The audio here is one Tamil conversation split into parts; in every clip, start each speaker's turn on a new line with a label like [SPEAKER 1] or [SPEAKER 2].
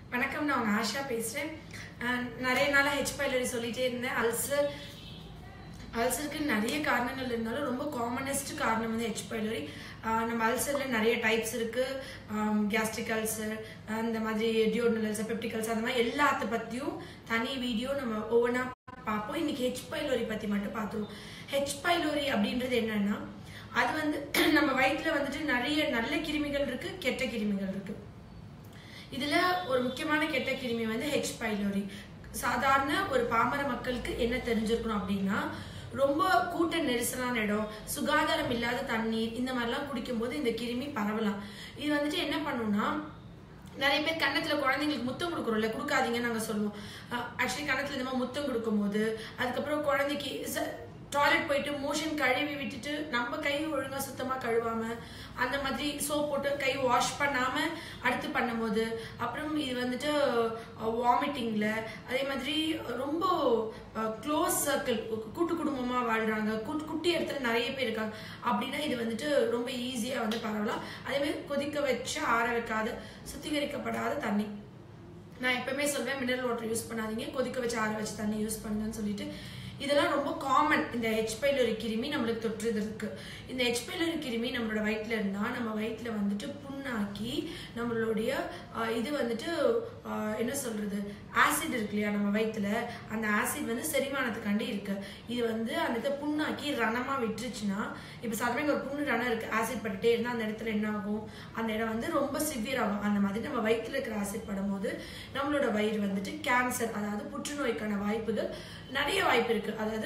[SPEAKER 1] வணக்கம் நான் உங்க ஆஷா பேசுறேன் அஹ் நிறைய நாளா ஹெச் பைலரி சொல்லிட்டே இருந்தேன் அல்சர் அல்சருக்கு நிறைய காரணங்கள் இருந்தாலும் ரொம்ப காமனஸ்ட் காரணம் வந்து ஹெச் பைலரி நம்ம அல்சர்ல நிறைய டைப்ஸ் இருக்கு கேஸ்ட்ரிக் அல்சர் அந்த மாதிரி டியோடனல் அல்சர் பெப்டிக் அல்சர் அந்த மாதிரி எல்லாத்த பத்தியும் தனி வீடியோ நம்ம ஒவ்வொன்றா பார்ப்போம் இன்னைக்கு ஹெச் பைலோரி பத்தி மட்டும் பார்த்துருவோம் ஹெச் பைலோரி அப்படின்றது என்னன்னா அது வந்து நம்ம வயிற்றுல வந்துட்டு நிறைய நல்ல கிருமிகள் இருக்கு கெட்ட கிருமிகள் இருக்கு இதுல ஒரு முக்கியமான கெட்ட கிருமி வந்து ஹெச் பைலோரி சாதாரண ஒரு பாமர மக்களுக்கு என்ன தெரிஞ்சிருக்கணும் அப்படின்னா ரொம்ப கூட்ட நெரிசலான இடம் சுகாதாரம் இல்லாத தண்ணீர் இந்த மாதிரிலாம் குடிக்கும்போது இந்த கிருமி பரவலாம் இது வந்துட்டு என்ன பண்ணும்னா நிறைய பேர் கன்னத்துல குழந்தைங்களுக்கு முத்தம் கொடுக்குறோம்ல கொடுக்காதீங்கன்னு நாங்க சொல்லுவோம் ஆக்சுவலி கன்னத்துல இந்த மாதிரி முத்தம் கொடுக்கும்போது அதுக்கப்புறம் குழந்தைக்கு டாய்லெட் போயிட்டு மோஷன் கழுவி விட்டுட்டு நம்ம கை ஒழுங்கா சுத்தமா கழுவாம அந்த மாதிரி சோப் போட்டு கை வாஷ் பண்ணாம அடுத்து பண்ணும்போது அப்புறம் இது வந்துட்டு வாமிட்டிங்ல அதே மாதிரி ரொம்ப க்ளோஸ் சர்க்கிள் கூட்டு குடும்பமா வாழ்றாங்க கூட்டு குட்டி இடத்துல நிறைய பேர் இருக்காங்க அப்படின்னா இது வந்துட்டு ரொம்ப ஈஸியா வந்து பரவலாம் அதே மாதிரி கொதிக்க வச்சு ஆற வைக்காத சுத்திகரிக்கப்படாத தண்ணி நான் எப்பவுமே சொல்வேன் மினரல் வாட்டர் யூஸ் பண்ணாதீங்க கொதிக்க வச்சு ஆற வச்சு தண்ணி யூஸ் பண்ணுங்கன்னு சொல்லிட்டு இதெல்லாம் ரொம்ப காமன் இந்த ஹெச் பைலரி கிருமி நம்மளுக்கு தொற்றுது இருக்கு இந்த ஹெச் பைலரி கிருமி நம்மளோட வயிற்றுல இருந்தா நம்ம வயிற்றுல வந்துட்டு புண்ணாக்கி நம்மளுடைய இது வந்துட்டு என்ன சொல்றது ஆசிட் இருக்கு இல்லையா நம்ம வயிற்றுல அந்த ஆசிட் வந்து செரிமானத்துக்காண்டி இருக்கு இது வந்து அந்த இதை புண்ணாக்கி ரணமா விட்டுருச்சுன்னா இப்ப சாதாரண ஒரு புண்ணு ரணம் இருக்கு ஆசிட் பட்டுட்டே இருந்தா அந்த இடத்துல என்ன ஆகும் அந்த இடம் வந்து ரொம்ப சிவியர் ஆகும் அந்த மாதிரி நம்ம வயிற்றுல இருக்கிற ஆசிட் படும்போது நம்மளோட வயிறு வந்துட்டு கேன்சர் அதாவது புற்றுநோய்க்கான வாய்ப்புகள் நிறைய வாய்ப்பு இருக்கு அதாவது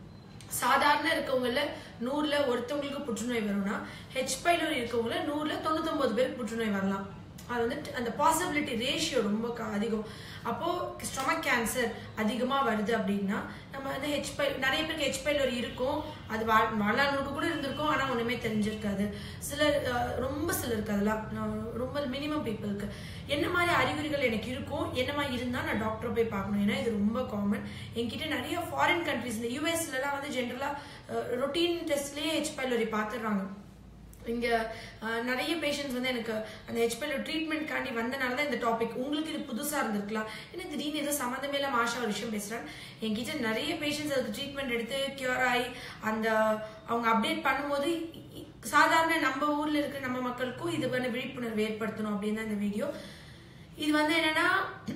[SPEAKER 1] சாதாரண இருக்கவங்கள நூறுல ஒருத்தவங்களுக்கு புற்றுநோய் வரும்னா ஹெச் பைலோரி இருக்கவங்கள நூறுல தொண்ணூத்தொன்பது பேருக்கு புற்றுநோய் வரலாம் அது வந்து அந்த பாசிபிலிட்டி ரேஷியோ ரொம்ப அதிகம் அப்போ ஸ்டொமக் கேன்சர் அதிகமா வருது அப்படின்னா நம்ம வந்து ஹெச் பை நிறைய பேருக்கு ஹெச் பைலோரி இருக்கும் அது வாழ்நாளுக்கு கூட இருந்திருக்கும் ஆனா ஒண்ணுமே தெரிஞ்சிருக்காது சிலர் ரொம்ப சிலருக்கு அதெல்லாம் ரொம்ப மினிமம் பீப்புளுக்கு என்ன மாதிரி அறிகுறிகள் எனக்கு இருக்கும் என்ன மாதிரி இருந்தா நான் டாக்டரை போய் பார்க்கணும் ஏன்னா இது ரொம்ப காமன் என்கிட்ட நிறைய ஃபாரின் கண்ட்ரிஸ் இந்த யூஎஸ்லாம் வந்து ஜென்ரலா ரொட்டீன் டெஸ்ட்லயே ஹெச் பைலோரி பார்த்துடுறாங்க இங்க நிறைய பேஷண்ட்ஸ் வந்து எனக்கு அந்த ஹெச்பிஎல் ட்ரீட்மெண்ட்காண்டி வந்தனால தான் இந்த டாபிக் உங்களுக்கு இது புதுசா இருந்திருக்கலாம் ஏன்னா திடீர்னு ஏதோ சம்மந்தமே இல்லாம ஆஷா ஒரு விஷயம் பேசுறாங்க என்கிட்ட நிறைய பேஷண்ட்ஸ் அதுக்கு ட்ரீட்மெண்ட் எடுத்து கியூர் ஆகி அந்த அவங்க அப்டேட் பண்ணும்போது சாதாரண நம்ம ஊர்ல இருக்கிற நம்ம மக்களுக்கும் இதுக்கான விழிப்புணர்வு ஏற்படுத்தணும் அப்படின்னு தான் இந்த வீடியோ இது வந்து என்னன்னா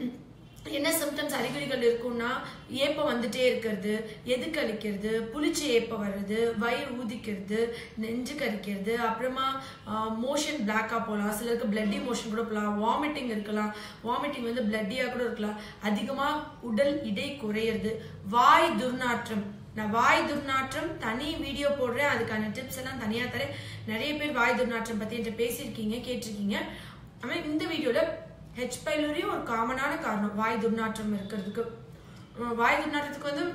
[SPEAKER 1] என்ன சிம்டம்ஸ் அறிகுறிகள் இருக்கும்னா ஏப்பம் வந்துட்டே இருக்கிறது எதுக்கு அழிக்கிறது புளிச்சு ஏப்பம் வர்றது வயிறு ஊதிக்கிறது நெஞ்சு கரிக்கிறது அப்புறமா மோஷன் பிளாக்கா போகலாம் சிலருக்கு பிளட்டி மோஷன் கூட போகலாம் வாமிட்டிங் இருக்கலாம் வாமிட்டிங் வந்து பிளட்டியா கூட இருக்கலாம் அதிகமா உடல் இடை குறையிறது வாய் துர்நாற்றம் நான் வாய் துர்நாற்றம் தனி வீடியோ போடுறேன் அதுக்கான டிப்ஸ் எல்லாம் தனியா தரேன் நிறைய பேர் வாய் துர்நாற்றம் பத்தி என்கிட்ட பேசியிருக்கீங்க கேட்டிருக்கீங்க ஆனால் இந்த வீடியோல ஹெச் பைலோரி ஒரு காமனான காரணம் வாய் துர்நாற்றம் இருக்கிறதுக்கு வாய் துர்நாற்றத்துக்கு வந்து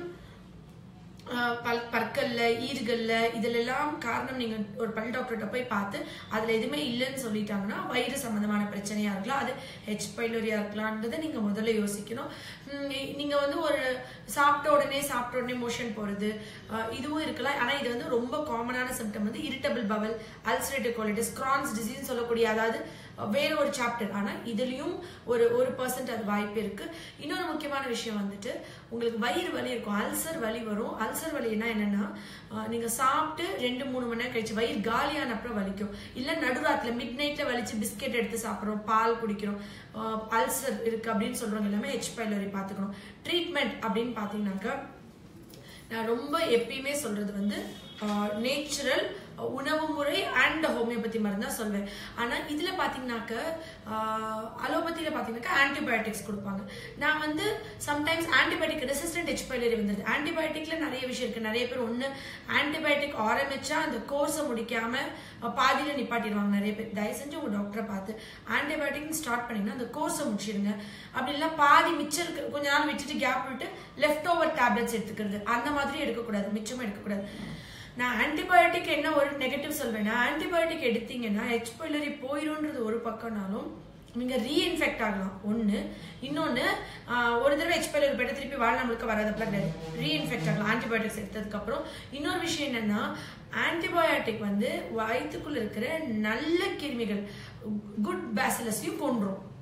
[SPEAKER 1] பல் பற்கள்ல ஈறுகள்ல இதுலெல்லாம் காரணம் நீங்க ஒரு பல் டாக்டர்கிட்ட போய் பார்த்து அதுல எதுவுமே இல்லைன்னு சொல்லிட்டாங்கன்னா வயிறு சம்பந்தமான பிரச்சனையா இருக்கலாம் அது ஹெச் பைலோரியா இருக்கலாம்ன்றதை நீங்க முதல்ல யோசிக்கணும் நீங்க வந்து ஒரு சாப்பிட்ட உடனே சாப்பிட்ட உடனே மோஷன் போறது இதுவும் இருக்கலாம் ஆனா இது வந்து ரொம்ப காமனான சிம்டம் வந்து irritable bowel ulcerative colitis Crohn's disease சொல்லக்கூடிய அதாவது வேற ஒரு சாப்டர் ஆனா இதுலயும் ஒரு ஒரு பர்சன்ட் அது வாய்ப்பு இருக்கு இன்னொரு முக்கியமான விஷயம் வந்துட்டு உங்களுக்கு வயிறு வலி இருக்கும் அல்சர் வலி வரும் அல்சர் வலினா என்னன்னா நீங்க சாப்பிட்டு ரெண்டு மூணு மணி நேரம் கழிச்சு வயிறு காலியான அப்புறம் வலிக்கும் இல்ல நடுராத்துல மிட் நைட்ல வலிச்சு பிஸ்கெட் எடுத்து சாப்பிட்றோம் பால் குடிக்கிறோம் அல்சர் இருக்கு அப்படின்னு சொல்றவங்க எல்லாமே ஹெச் பைலரி பாத்துக்கணும் ட்ரீட்மெண்ட் அப்படின்னு பாத்தீங்கன்னாக்கா நான் ரொம்ப எப்பயுமே சொல்றது வந்து நேச்சுரல் உணவு முறை அண்ட் ஹோமியோபதி மருந்து தான் சொல்வேன் ஆனா இதுல பாத்தீங்கன்னாக்க அலோபதியில பாத்தீங்கன்னாக்கா ஆன்டிபயோட்டிக்ஸ் கொடுப்பாங்க நான் வந்து sometimes antibiotic resistant H pylori வந்தது ஆன்டிபயோட்டிக்ல நிறைய விஷயம் இருக்கு நிறைய பேர் ஒண்ணு ஆன்டிபயோட்டிக் ஆரம்பிச்சா அந்த கோர்ஸை முடிக்காம பாதியில நிப்பாட்டிடுவாங்க நிறைய பேர் தயவு செஞ்சு உங்க டாக்டரை பார்த்து ஆன்டிபயோட்டிக் ஸ்டார்ட் பண்ணீங்கன்னா அந்த கோர்ஸை முடிச்சிடுங்க அப்படி இல்லை பாதி மிச்சம் இருக்கு கொஞ்ச நாள் விட்டுட்டு கேப் விட்டு லெஃப்ட் ஓவர் டேப்லெட்ஸ் எடுத்துக்கிறது அந்த மாதிரி எடுக்கக்கூடாது மிச்சமா எடுக்கக்கூடாது நான் ஆன்டிபயோட்டிக் என்ன ஒரு நெகட்டிவ் சொல்வேன்னா ஆன்டிபயோட்டிக் எடுத்தீங்கன்னா ஹெச் பைலரி போயிடும்ன்றது ஒரு பக்கம்னாலும் நீங்க ரீஇன்ஃபெக்ட் ஆகலாம் ஒண்ணு இன்னொன்னு ஒரு தடவை ஹெச் பைலரி போயிட்டு திருப்பி வாழ்நாள் முழுக்க வராது கிடையாது ரீஇன்ஃபெக்ட் ஆகலாம் ஆன்டிபயோட்டிக்ஸ் எடுத்ததுக்கு அப்புறம் இன்னொரு விஷயம் என்னன்னா ஆன்டிபயோட்டிக் வந்து வயிற்றுக்குள்ள இருக்கிற நல்ல கிருமிகள் குட் பேசிலஸையும் கொன்றும்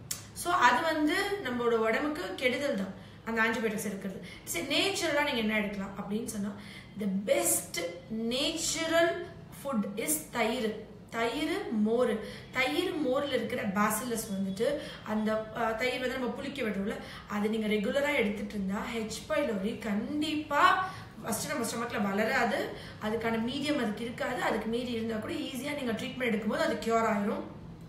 [SPEAKER 1] ஸோ அது வந்து நம்மளோட உடம்புக்கு கெடுதல் தான் அந்த ஆன்டிபயோட்டிக்ஸ் எடுக்கிறது சரி நேச்சுரலாக நீங்கள் என்ன எடுக்கலாம் அப்படின்னு சொன்னால் the best natural food is thayir தயிர் மோர் தயிர் மோரில் இருக்கிற பேசிலஸ் வந்துட்டு அந்த அஹ், தயிர் வந்து நம்ம புளிக்க விடுறோம்ல அது நீங்கள் ரெகுலராக எடுத்துட்டு இருந்தா ஹெச் பைலோரி கண்டிப்பாக ஃபஸ்ட்டு நம்ம ஸ்டொமக்கில் வளராது அதுக்கான மீடியம் அதுக்கு இருக்காது அதுக்கு மீறி இருந்தால் கூட ஈஸியாக நீங்கள் ட்ரீட்மெண்ட் எடுக்கும்போது அது க்யூர் ஆயிரும்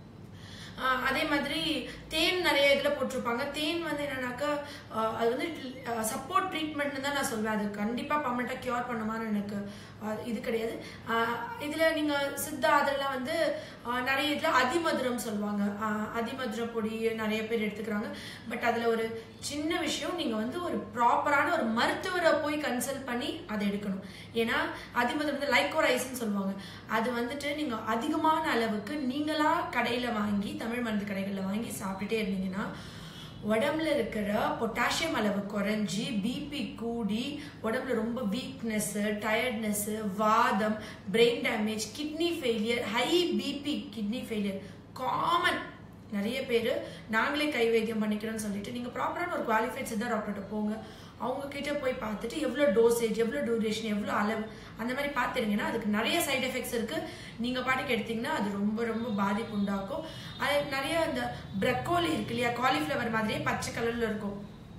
[SPEAKER 1] ஆஹ் அதே மாதிரி தேன் நிறைய இதில் போட்டிருப்பாங்க தேன் வந்து என்னன்னாக்கா ஆஹ் அது வந்து சப்போர்ட் ட்ரீட்மெண்ட்னு தான் நான் சொல்வேன் அது கண்டிப்பாக பர்மனெண்ட்டாக க்யூர் பண்ணுமான்னு எனக்கு ஆஹ் இது கிடையாது இதில் நீங்கள் சித்தா அதெல்லாம் வந்து ஆஹ் நிறைய இதில் அதிமதுரம் சொல்லுவாங்க ஆஹ் அதிமதுர பொடி நிறைய பேர் எடுத்துக்கிறாங்க பட் அதில் ஒரு சின்ன விஷயம் நீங்கள் வந்து ஒரு ப்ராப்பரான ஒரு மருத்துவரை போய் கன்சல்ட் பண்ணி அதை எடுக்கணும் ஏன்னா அதிமதுரம் வந்து லைக்கோரைஸ்ன்னு சொல்லுவாங்க அது வந்துட்டு நீங்கள் அதிகமான அளவுக்கு நீங்களா கடையில் வாங்கி தமிழ் மருந்து கடைகளில் வாங்கி சாப்பிட்டுட்டே இருந்தீங்கன்னா உடம்புல இருக்கிற பொட்டாசியம் அளவு குறைஞ்சி பிபி கூடி உடம்புல ரொம்ப வீக்னஸ் டயர்ட்னஸ் வாதம் brain damage kidney failure high BP kidney failure common நிறைய பேர் நாங்களே கை வைத்தியம் பண்ணிக்கிறோம்னு சொல்லிட்டு நீங்கள் ப்ராப்பரான ஒரு குவாலிஃபைட் சித்தா டாக்டர்கிட்ட போங்க அவங்க கிட்ட போய் பார்த்துட்டு எவ்வளோ டோசேஜ் எவ்வளோ டூரேஷன் எவ்வளோ அளவு அந்த மாதிரி பார்த்துருங்கன்னா அதுக்கு நிறைய சைடு எஃபெக்ட்ஸ் இருக்கு நீங்க பாட்டுக்கு எடுத்தீங்கன்னா அது ரொம்ப ரொம்ப பாதிப்பு உண்டாக்கும் அது நிறைய இந்த பிரக்கோலி இருக்கு இல்லையா காலிஃப்ளவர் மாதிரியே பச்சை கலர்ல இருக்கும்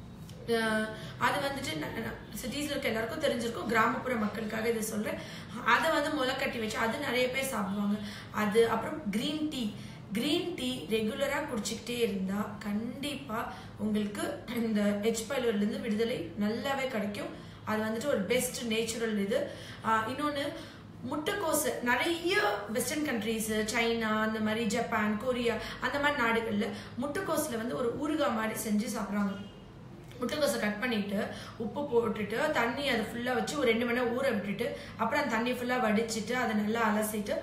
[SPEAKER 1] அஹ் அது வந்துட்டு சிட்டிஸ்ல இருக்க எல்லாருக்கும் தெரிஞ்சிருக்கும் கிராமப்புற மக்களுக்காக இதை சொல்றேன் அதை வந்து முளை கட்டி வச்சு அது நிறைய பேர் சாப்பிடுவாங்க அது அப்புறம் கிரீன் டீ கிரீன் டீ ரெகுலரா குடிச்சிக்கிட்டே இருந்தா கண்டிப்பா உங்களுக்கு இந்த ஹெச் இருந்து விடுதலை நல்லாவே கிடைக்கும் அது வந்துட்டு ஒரு பெஸ்ட் நேச்சுரல் இது ஆஹ் இன்னொன்னு முட்டைக்கோசு நிறைய வெஸ்டர்ன் கண்ட்ரீஸ் சைனா அந்த மாதிரி ஜப்பான் கொரியா அந்த மாதிரி நாடுகள்ல முட்டைக்கோசுல வந்து ஒரு ஊறுகாய் மாதிரி செஞ்சு சாப்பிடுறாங்க முட்டைக்கோசை கட் பண்ணிட்டு உப்பு போட்டுட்டு தண்ணி அதை ஃபுல்லாக வச்சு ஒரு ரெண்டு மணி நேரம் ஊற விட்டுட்டு அப்புறம் அந்த தண்ணி ஃபுல்லாக வடிச்சிட்டு அதை நல்லா அலசிட்டு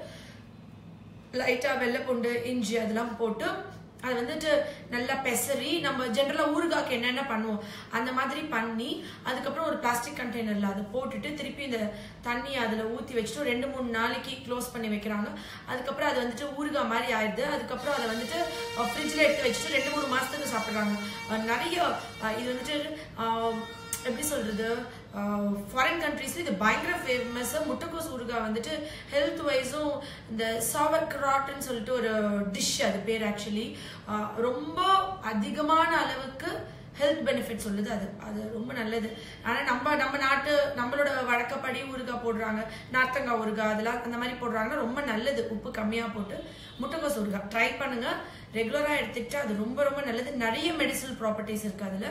[SPEAKER 1] லைட்டாக வெள்ளைப்பூண்டு இஞ்சி அதெல்லாம் போட்டு அது வந்துட்டு நல்லா பெசரி நம்ம ஜென்ரலாக ஊறுகாய்க்கு என்னென்ன பண்ணுவோம் அந்த மாதிரி பண்ணி அதுக்கப்புறம் ஒரு பிளாஸ்டிக் கண்டெய்னரில் அதை போட்டுட்டு திருப்பி இந்த தண்ணி அதில் ஊற்றி வச்சுட்டு ஒரு ரெண்டு மூணு நாளைக்கு க்ளோஸ் பண்ணி வைக்கிறாங்க அதுக்கப்புறம் அது வந்துட்டு ஊறுகாய் மாதிரி ஆயிடுது அதுக்கப்புறம் அதை வந்துட்டு ஃப்ரிட்ஜில் எடுத்து வச்சுட்டு ரெண்டு மூணு மாதத்துக்கு சாப்பிட்றாங்க அஹ் நிறைய அஹ் இது வந்துட்டு அஹ் எப்படி சொல்றது ஃபாரின் கண்ட்ரீஸ்ல இது பயங்கர ஃபேமஸ் முட்டைக்கோஸ் ஊறுகாய் வந்துட்டு ஹெல்த் வைஸும் இந்த சாவர் கிராட்னு சொல்லிட்டு ஒரு டிஷ் அது பேர் ஆக்சுவலி ரொம்ப அதிகமான அளவுக்கு ஹெல்த் பெனிஃபிட் சொல்லுது அது அது ரொம்ப நல்லது ஆனால் நம்ம நம்ம நாட்டு நம்மளோட வழக்கப்படி ஊறுகாய் போடுறாங்க நார்த்தங்காய் ஊறுகாய் அதெல்லாம் அந்த மாதிரி போடுறாங்கன்னா ரொம்ப நல்லது உப்பு கம்மியாக போட்டு முட்டைக்கோஸ் ஊறுகாய் ட்ரை பண்ணுங்க ரெகுலராக எடுத்துக்கிட்டு அது ரொம்ப ரொம்ப நல்லது நிறைய மெடிசனல் ப்ராப்பர்ட்டிஸ் இருக்கு அதில்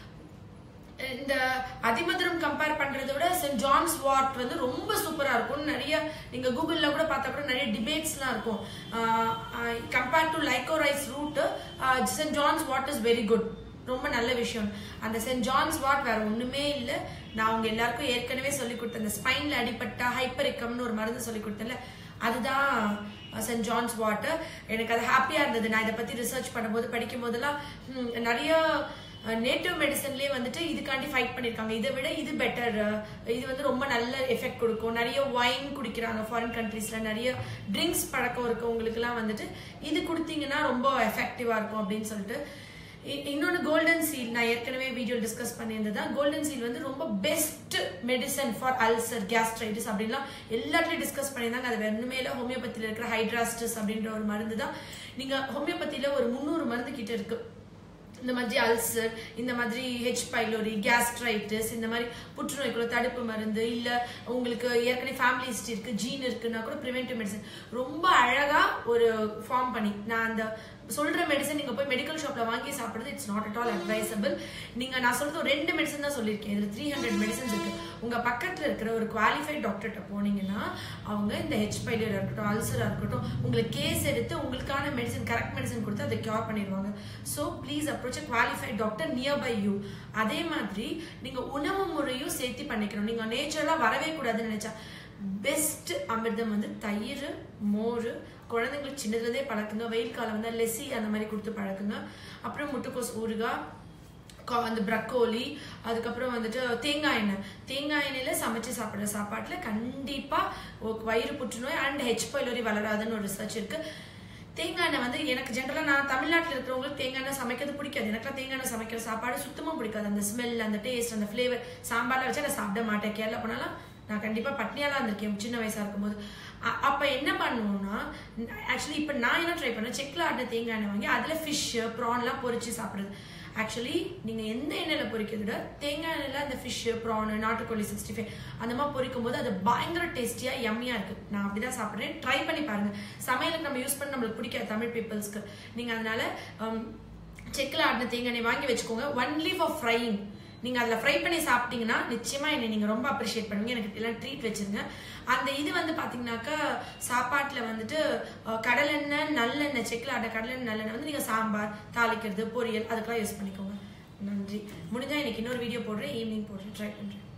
[SPEAKER 1] இந்த அதிமதுரம் கம்பேர் பண்றதை விட சென்ட் ஜான்ஸ் வாட் வந்து ரொம்ப சூப்பரா இருக்கும் நிறைய நீங்க கூகுள்ல கூட பார்த்தா கூட நிறைய டிபேட்ஸ்லாம் இருக்கும் compare to liquorice root saint John's wort is very good ரொம்ப நல்ல விஷயம் அந்த சென்ட் ஜான்ஸ் வாட் வேற ஒண்ணுமே இல்லை நான் அவங்க எல்லாருக்கும் ஏற்கனவே சொல்லி கொடுத்தேன் இந்த ஸ்பைன்ல அடிபட்டா ஹைப்பரிக்கம்னு ஒரு மருந்து சொல்லி கொடுத்தேன்ல அதுதான் சென்ட் ஜான்ஸ் வாட்டர் எனக்கு அது ஹாப்பியா இருந்தது நான் இதை பத்தி ரிசர்ச் பண்ணும்போது படிக்கும் போதெல்லாம் ஹம், நிறைய நேட்டிவ் மெடிசன்லயே வந்துட்டு இதுக்காண்டி ஃபைட் பண்ணிருக்காங்க இதை விட இது பெட்டர் இது வந்து ரொம்ப நல்ல எஃபெக்ட் கொடுக்கும் நிறைய ஒயின் குடிக்கிறாங்க ஃபாரின் கண்ட்ரீஸ்ல நிறைய ட்ரிங்க்ஸ் பழக்கம் இருக்கவங்களுக்குலாம் வந்துட்டு இது கொடுத்தீங்கன்னா ரொம்ப எஃபெக்டிவா இருக்கும் அப்படின்னு சொல்லிட்டு இ- இன்னொன்னு கோல்டன் சீல் நான் ஏற்கனவே வீடியோ டிஸ்கஸ் பண்ணியிருந்தது கோல்டன் சீல் வந்து ரொம்ப best medicine for ulcer gastritis அப்படின்லாம் எல்லாத்துலயும் டிஸ்கஸ் பண்ணியிருந்தாங்க அது வேணுமே இல்லை ஹோமியோபதியில் இருக்கிற ஹைட்ராஸ்டஸ் அப்படின்ற ஒரு மருந்து தான் நீங்க ஹோமியோபதியில ஒரு முந்நூறு மருந்து கிட்ட இருக்கு இந்த மாதிரி அல்சர் இந்த மாதிரி ஹெச் பைலோரி கேஸ்ட்ரைட்டிஸ் இந்த மாதிரி புற்றுநோய்க்குள்ள தடுப்பு மருந்து இல்ல உங்களுக்கு ஏற்கனவே ஃபேமிலி ஹிஸ்டரி இருக்கு ஜீன் இருக்குன்னா கூட ப்ரிவென்டிவ் மெடிசன் ரொம்ப அழகா ஒரு ஃபார்ம் பண்ணி நான் அந்த சொல்ற மெடிசன் நீங்க போய் மெடிக்கல் ஷாப்ல வாங்கி சாப்பிடுறது it's not at all advisable நீங்க நான் சொல்றது ஒரு ரெண்டு மெடிசன் தான் சொல்லியிருக்கேன் இதுல த்ரீ ஹண்ட்ரட் மெடிசன்ஸ் இருக்கு உங்க பக்கத்துல இருக்கிற ஒரு குவாலிஃபைட் டாக்டர்கிட்ட போனீங்கன்னா அவங்க இந்த ஹெச் பைலியரா இருக்கட்டும் அல்சரா இருக்கட்டும் உங்களுக்கு கேஸ் எடுத்து உங்களுக்கான மெடிசன் கரெக்ட் மெடிசன் கொடுத்து அதை கியூர் பண்ணிடுவாங்க so please approach qualified doctor nearby you அதே மாதிரி நீங்க உணவு முறையும் சேர்த்து பண்ணிக்கணும் நீங்க நேச்சுரலா வரவே கூடாதுன்னு நினைச்சா பெஸ்ட் அமிர்தம் வந்து தயிர் மோர் குழந்தைங்களுக்கு சின்னதுலேருந்தே பழக்குங்க வெயில் காலம் வந்து லெசி அந்த மாதிரி கொடுத்து பழக்குங்க அப்புறம் முட்டைக்கோஸ் ஊறுகாய் கா- அந்த ப்ரக்கோலி அதுக்கப்புறம் வந்துட்டு தேங்காய் எண்ணெய் தேங்காய் எண்ணெயில சமைச்சு சாப்பிடுற சாப்பாட்டுல கண்டிப்பா ஒ- வயிறு புற்றுநோய் அண்ட் ஹெச் பைலரி வளராதுன்னு ஒரு ரிசர்ச் இருக்கு தேங்காய் எண்ணெய் வந்து எனக்கு ஜென்ரலாக நான் தமிழ்நாட்டில் இருக்கிறவங்களுக்கு தேங்காய் எண்ணெய் சமைக்கிறது பிடிக்காது எனக்குலாம் தேங்காய் எண்ணெய் சமைக்கிற சாப்பாடு சுத்தமாக பிடிக்காது அந்த ஸ்மெல் அந்த டேஸ்ட் அந்த ஃப்ளேவர் சாம்பார்ல வச்சா நான் சாப்பிட மாட்டேன் கேரளா போனாலும் நான் கண்டிப்பாக பட்னியாலாம் இருந்திருக்கேன் சின்ன வயசாக இருக்கும்போது அ- அப்ப என்ன பண்ணுவோம்னா ஆக்சுவலி இப்போ நான் என்ன ட்ரை பண்ணேன் செக்கில் ஆட்டின தேங்காய் எண்ணெய் வாங்கி அதில் ஃபிஷ் ப்ரான்லாம் பொரிச்சு சாப்பிடுறது ஆக்சுவலி நீங்கள் எந்த எண்ணெயில் பொரிக்கிறத விட தேங்காய் எண்ணெயில் அந்த ஃபிஷ் ப்ரான் நாட்டுக்கோழி சிக்ஸ்டி ஃபைவ் அந்த மாதிரி பொரிக்கும் போது அது பயங்கர டேஸ்டியாக யம்மியாக இருக்குது நான் அப்படி தான் சாப்பிட்றேன் ட்ரை பண்ணி பாருங்கள் சமையலுக்கு நம்ம யூஸ் பண்ண நம்மளுக்கு பிடிக்காது தமிழ் பீப்புள்ஸ்க்கு நீங்கள் அதனால செக்கில் ஆட்டின தேங்காய் எண்ணெய் வாங்கி வச்சுக்கோங்க ஒன்லி ஃபார் ஃப்ரையிங் நீங்க அதுல ஃப்ரை பண்ணி சாப்பிட்டீங்கன்னா நிச்சயமா என்னை நீங்க ரொம்ப அப்ரிஷியேட் பண்ணுவீங்க எனக்கு எல்லாம் ட்ரீட் வச்சிருங்க அந்த இது வந்து பாத்தீங்கன்னாக்கா சாப்பாட்டுல வந்துட்டு அஹ், கடலெண்ணெய் நல்லெண்ணெய் செக்கில் ஆட்ட கடலெண்ணெய் நல்லெண்ணெய் வந்து நீங்க சாம்பார் தாளிக்கிறது பொரியல் அதுக்கெல்லாம் யூஸ் பண்ணிக்கோங்க நன்றி முடிஞ்சா இன்னைக்கு இன்னொரு வீடியோ போடுறேன் ஈவினிங் போடுறேன் ட்ரை பண்றேன்